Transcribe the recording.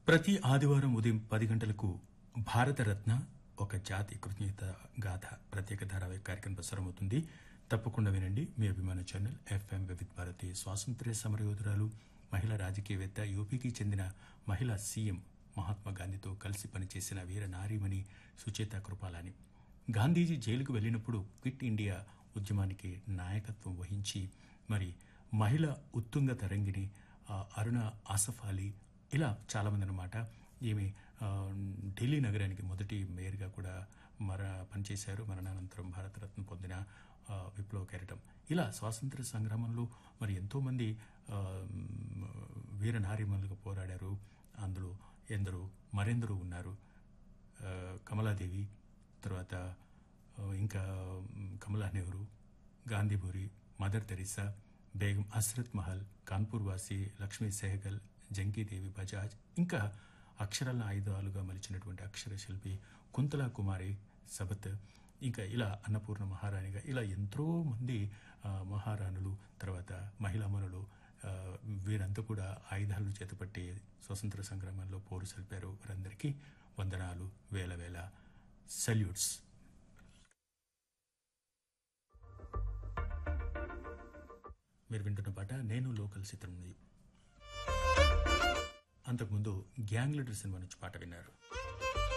ప్రతి ఆదివారం ఉదయం పది గంటలకు భారతరత్న ఒక జాతి కృతజ్ఞత గాథ ప్రత్యేక ధారావాహిక కార్యక్రమం ప్రసారమవుతుంది తప్పకుండా వినండి మీ అభిమాన ఛానల్ ఎఫ్ఎం వివిధ భారతి స్వాతంత్ర్య సమరయోధురాలు మహిళా రాజకీయవేత్త యూపీకి చెందిన మహిళా సీఎం మహాత్మా గాంధీతో కలిసి పనిచేసిన వీర నారీమణి సుచేత కృపాలాని గాంధీజీ జైలుకు వెళ్ళినప్పుడు క్విట్ ఇండియా ఉద్యమానికి నాయకత్వం వహించి మరి మహిళ ఉత్తుంగ తరంగిణి ఆ, అరుణ ఆసఫ్ అలీ ఇలా చాలామంది అనమాట ఈమె ఆ, ఢిల్లీ నగరానికి మొదటి మేయర్గా కూడా మర పనిచేశారు మరణానంతరం భారతరత్న పొందిన ఆ, విప్లవ కెరటం ఇలా స్వాతంత్ర సంగ్రామంలో మరి ఎంతోమంది ఆ, మ్, వీర నారీమణులుగా పోరాడారు అందులో ఎందరో మరెందరో ఉన్నారు ఆ, కమలాదేవి తర్వాత ఆ, ఇంకా మ్, కమలా నెహ్రూ గాంధీపురి మదర్ తెరిసా బేగం అస్రత్ మహల్ కాన్పూర్ వాసి లక్ష్మీ సెహగల్ జంకీదేవి బజాజ్ ఇంకా అక్షరాల ఆయుధాలుగా మలిచినటువంటి అక్షర శిల్పి కుంతలా కుమారి సబత్ ఇంకా ఇలా అన్నపూర్ణ మహారాణిగా ఇలా ఎంతో మంది ఆ, మహారాణులు తర్వాత మహిళామణులు ఆ, వీరంతా కూడా ఆయుధాలను చేతపట్టి స్వతంత్ర సంగ్రామంలో పోరు సల్పారు వారందరికీ వందనాలు వేల వేల సల్యూట్స్ మీరు వింటున్న పాట నేను లోకల్ చిత్రం ఉంది అంతకుముందు గ్యాంగ్ లీడర్ సినిమా నుంచి పాట విన్నారు